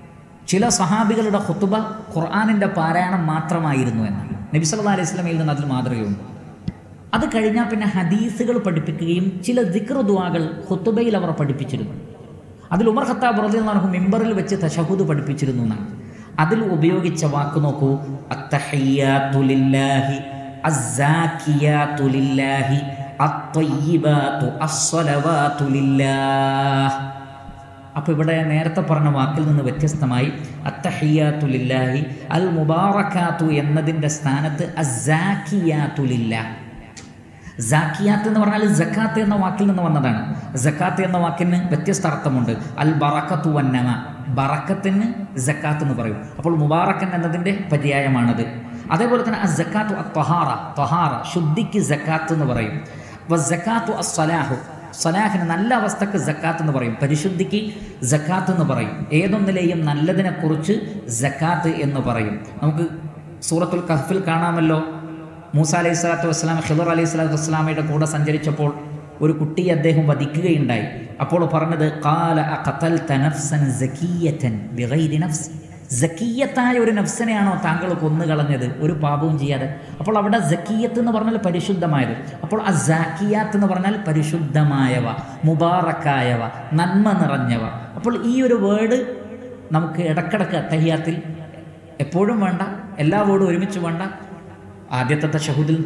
ചില സഹാബികളുടെ ഹുത്തുബ ഖുർആാനിൻ്റെ പാരായണം മാത്രമായിരുന്നു എന്നാണ് നബി സല്ലല്ലാഹു അലൈഹി വസല്ലമയിൽ നിന്ന് അതിൽ മാതൃകയുണ്ട് അത് കഴിഞ്ഞാൽ പിന്നെ ഹദീസുകൾ പഠിപ്പിക്കുകയും ചില ദിക്ർ ദുആകൾ ഹുത്തുബയിൽ അവർ പഠിപ്പിച്ചിരുന്നു അതിൽ ഉമർ ഖത്താബ് റളിയല്ലാഹു അൻഹു മിമ്പറിൽ വെച്ച് തശഹുദ് പഠിപ്പിച്ചിരുന്നു എന്നാണ് അതിൽ ഉപയോഗിച്ച വാക്ക് നോക്കൂ അത്തഹയ്യാത്തു ലില്ലാഹി അസ്സാക്കിയാത്തു ലില്ലാഹി അത്വയ്യിബാത്തു അസ്സലവാത്തു ലില്ലാഹ് അപ്പോൾ ഇവിടെ നേരത്തെ പറഞ്ഞ വാക്കിൽ നിന്ന് വ്യത്യസ്തമായി അത്തഹിയാത്തു ലില്ലാഹി അൽ മുബാറക്കാത്തു എന്നതിൻ്റെ സ്ഥാനത്ത് അസാക്കിയാത്തു ലില്ലാഹ് സാക്കിയാത്ത് എന്ന് പറഞ്ഞാൽ ജക്കാത്ത് എന്ന വാക്കിൽ നിന്ന് വന്നതാണ് ജക്കാത്ത് എന്ന വാക്കിന് വ്യത്യസ്ത അർത്ഥമുണ്ട് അൽ ബറക്കത്തു വന്നമ ബറക്കത്തിന് ജക്കാത്ത് എന്ന് പറയും അപ്പോൾ മുബാറക്കൻ എന്നതിൻ്റെ പര്യായമാണത് അതേപോലെ തന്നെ അ ജക്കാത്തു അ ത്വഹാറ ത്വഹാറ ശുദ്ധിക്ക് ജക്കാത്ത് എന്ന് പറയും വ ജക്കാത്തു അ സ്വലാഹു സലാഹിന് നല്ല അവസ്ഥക്ക് ജക്കാത്ത് എന്ന് പറയും പരിശുദ്ധിക്ക് ജക്കാത്ത് എന്ന് പറയും ഏതൊന്നിലെയും നല്ലതിനെക്കുറിച്ച് ജക്കാത്ത് എന്ന് പറയും നമുക്ക് സൂറത്തുൽ കഹ്ഫിൽ കാണാമല്ലോ മൂസ അലൈഹി സ്വലാത്തു വസ്സലാം ഖിദർ അലൈഹി സ്വലാത്തു വസ്സലാമയുടെ കൂടെ സഞ്ചരിച്ചപ്പോൾ ഒരു കുട്ടിയെ അദ്ദേഹം വധിക്കുകയുണ്ടായി അപ്പോൾ പറഞ്ഞത് കാല അഖതൽത നഫ്സൻ സകിയതൻ ബിഗൈരി നഫ്സ് സക്കീയത്തായ ഒരു നഫ്സിനെയാണോ താങ്കൾ കൊന്നു കളഞ്ഞത് ഒരു പാപവും ചെയ്യാതെ അപ്പോൾ അവിടെ സക്കീയത്ത് എന്ന് പറഞ്ഞാൽ പരിശുദ്ധമായത് അപ്പോൾ ആ സാക്കിയാത്ത് എന്ന് പറഞ്ഞാൽ പരിശുദ്ധമായവ മുബാറക്കായവ നന്മ നിറഞ്ഞവ അപ്പോൾ ഈ ഒരു വേർഡ് നമുക്ക് ഇടക്കിടക്ക് അത്തഹിയാത്തിൽ എപ്പോഴും വേണ്ട എല്ലാ വേർഡും ഒരുമിച്ച് വേണ്ട ആദ്യത്തെ തഷഹുദിൽ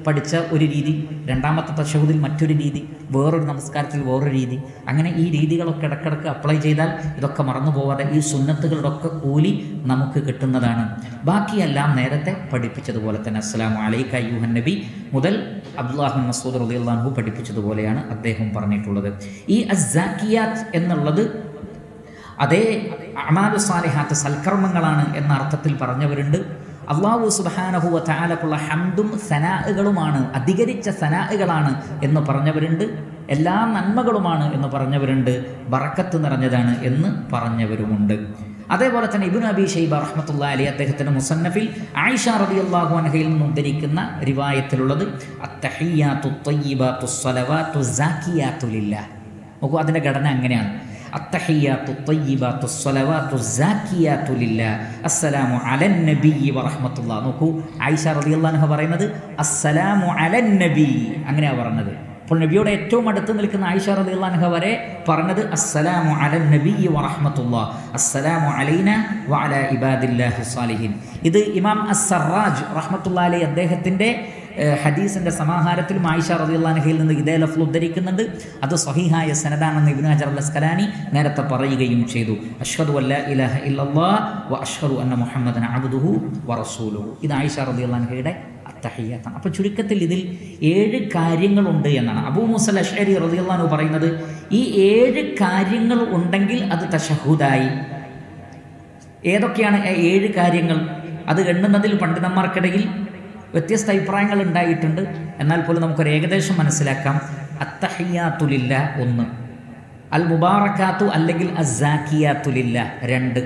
പഠിച്ച ഒരു രീതി രണ്ടാമത്തെ തശഹുദിൽ മറ്റൊരു രീതി വേറൊരു നമസ്കാരത്തിൽ വേറൊരു രീതി അങ്ങനെ ഈ രീതികളൊക്കെ ഇടക്കിടക്ക് അപ്ലൈ ചെയ്താൽ ഇതൊക്കെ മറന്നു പോവാതെ ഈ സുന്നത്തുകളുടെ ഒക്കെ കൂലി നമുക്ക് കിട്ടുന്നതാണ് ബാക്കിയെല്ലാം നേരത്തെ പഠിപ്പിച്ചതുപോലെ തന്നെ അസ്സലാമു അലൈക അയ്യൂഹൻ നബി മുതൽ അബ്ദുല്ലാഹിൻ മസൂദ് റളിയല്ലാഹു പഠിപ്പിച്ചതുപോലെയാണ് അദ്ദേഹം പറഞ്ഞിട്ടുള്ളത് ഈ അസാക്കിയാത്ത് എന്നുള്ളത് അതേ അമാലു സാലിഹാത്ത് സൽക്കർമ്മങ്ങളാണ് എന്ന അർത്ഥത്തിൽ പറഞ്ഞവരുണ്ട് അള്ളാഹു സുബാനഹുവ താലക്കുള്ള ഹംദും സനാഹുകളുമാണ് അധികരിച്ച സനാഹുകളാണ് എന്ന് പറഞ്ഞവരുണ്ട് എല്ലാ നന്മകളുമാണ് എന്ന് പറഞ്ഞവരുണ്ട് ബറക്കത്ത് നിറഞ്ഞതാണ് എന്ന് പറഞ്ഞവരുമുണ്ട് അതേപോലെ തന്നെ ഇബുൻ അബി ഷൈബ റഹ്മത്തുള്ള അലി അദ്ദേഹത്തിൻ്റെ മുസന്നഫിൽ ആയിഷ റബി അള്ളാഹു അനഹയിൽ നിന്ന് ഉദ്ധരിക്കുന്ന റിവായത്തിലുള്ളത് അത്തഹിയാത്തു ത്വയ്യിബാത്തു സ്വലവാത്തു സാക്കിയാത്തു ലില്ലാഹ് നോക്കൂ അതിൻ്റെ ഘടന അങ്ങനെയാണ് التحيات الطيبات الصلوات الزاكيات لله السلام على النبي ورحمة الله നോക്കൂ ആയിഷ റളിയല്ലാഹു അൻഹ പറയുന്നത് അസ്സലാമു അലൻ നബി അങ്ങനെയാണ് പറഞ്ഞത് അപ്പോൾ നബിയോട് ഏറ്റവും അടുത്ത് നിൽക്കുന്ന ആയിഷ റളിയല്ലാഹു അൻഹ വരെ പറഞ്ഞത് അസ്സലാമു അലൻ നബി വറഹ്മത്തുള്ളാ അസ്സലാമു അലൈന വഅല ഇബാദില്ലാഹി സാലിഹിൻ ഇത് ഇമാം അസ്-സറാജ് റഹ്മത്തുള്ളാഹി അലൈഹി അദ്ദേഹത്തിൻ്റെ ഹദീസിൻ്റെ സമാഹാരത്തിൽ ആയിഷ റളിയല്ലാഹുവിൽ നിന്ന് ഇതേ ലഫ്ൽ ഉദ്ധരിക്കുന്നുണ്ട് അത് സഹീഹായ സനദാണെന്ന് ഇബ്നു ഹജർ അൽ അസ്കലാനി നേരത്തെ പറയുകയും ചെയ്തു അഷ്ഹദു അല്ല ഇലാഹ ഇല്ലല്ലാഹ് വ അഷ്ഹദു അന്ന മുഹമ്മദൻ അബ്ദുഹു വ റസൂലുഹു ഇത് ആയിഷ റളിയല്ലാഹുയുടെ അത്തഹിയാത്താണ് അപ്പോൾ ചുരുക്കത്തിൽ ഇതിൽ ഏഴ് കാര്യങ്ങളുണ്ട് എന്നാണ് അബൂ മുസൽ അഷ്അരി റളിയല്ലാഹു പറയുന്നത് ഈ ഏഴ് കാര്യങ്ങൾ ഉണ്ടെങ്കിൽ അത് തഷഹുദായി ഏതൊക്കെയാണ് ആ ഏഴ് കാര്യങ്ങൾ അത് എണ്ണുന്നതിൽ പണ്ഡിതന്മാർക്കിടയിൽ വ്യത്യസ്ത അഭിപ്രായങ്ങൾ ഉണ്ടായിട്ടുണ്ട് എന്നാൽ പോലും നമുക്കൊരു ഏകദേശം മനസ്സിലാക്കാം അത്തഹിയാത്തുലില്ല ഒന്ന് അൽ മുബാറക്കാത്തു അല്ലെങ്കിൽ അസാക്കിയാത്തുലില്ല രണ്ട്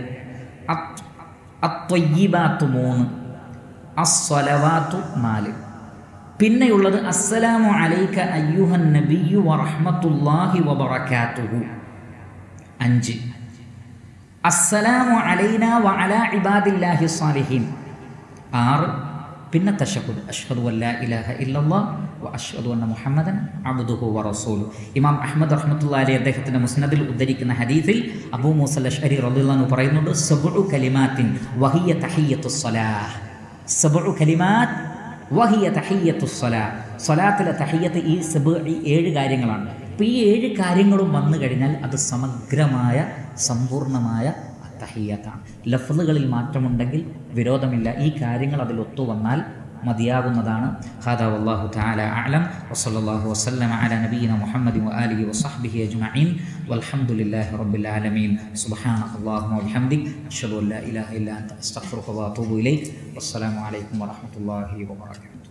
അത്വയ്യിബാത്തു മൂന്ന് അസ്വലവാത്തു നാല് പിന്നെയുള്ളത് അസ്സലാമു അലൈക അയ്യുഹൻ നബിയു വറഹ്മത്തുള്ളാഹി വബറകാതുഹു അഞ്ച് അസ്സലാമു അലൈന വഅല ഇബാദില്ലാഹി സാലിഹീൻ ആറ് പിന്നെ തഷഹുദ് അഷ്ഹദു അല്ലാ ഇലാഹ ഇല്ലല്ലാഹ് വ അഷ്ഹദു അന്ന മുഹമ്മദൻ അബ്ദുഹു വ റസൂലു ഇമാം അഹ്മദ് റഹ്മത്തുള്ളാഹി അലൈഹി അദ്ദേഹത്തിൻ്റെ മുസ്നദിൽ ഉദ്ധരിക്കുന്ന ഹദീസിൽ അബൂ മൂസൽ അഷ്അരി റളിയല്ലാഹു പറയുന്നുണ്ട് സബ്ഉ കലിമാത്തിൻ വഹിയ തഹിയ്യത്തു സ്വലാഹ് സബ്ഉ കലിമാത്ത് വഹിയ തഹിയ്യത്തു സ്വലാഹ് സ്വലാത്തിലെ തഹിയ്യത്ത് ഈ സബ് ഈ ഏഴ് കാര്യങ്ങളാണ് അപ്പോൾ ഈ ഏഴ് കാര്യങ്ങളും വന്നു കഴിഞ്ഞാൽ അത് സമഗ്രമായ സമ്പൂർണ്ണമായ തഹിയത്താണ് ലഫ്ലുകളിൽ മാറ്റമുണ്ടെങ്കിൽ വിരോധമില്ല ഈ കാര്യങ്ങൾ അതിൽ ഒത്തുവന്നാൽ മതിയാകുന്നതാണ് ഹാദാ വല്ലാഹു തആല അഅലം വസല്ലല്ലാഹു വസല്ലമ അലാ നബിയിന മുഹമ്മദി വആലിഹി വസഹ്ബിഹി അജ്മഈൻ വൽഹംദുലില്ലാഹി റബ്ബിൽ ആലമീൻ സുബ്ഹാനക അല്ലാഹുമ്മ വബിഹംദിക അഷ്ഹദു അൻ ലാ ഇലാഹ ഇല്ലാ അൻത അസ്തഗ്ഫിറുക വഅതൂബു ഇലൈക് വസ്സലാമു അലൈക്കും വറഹ്മത്തുള്ളാഹി വബറകാതുഹു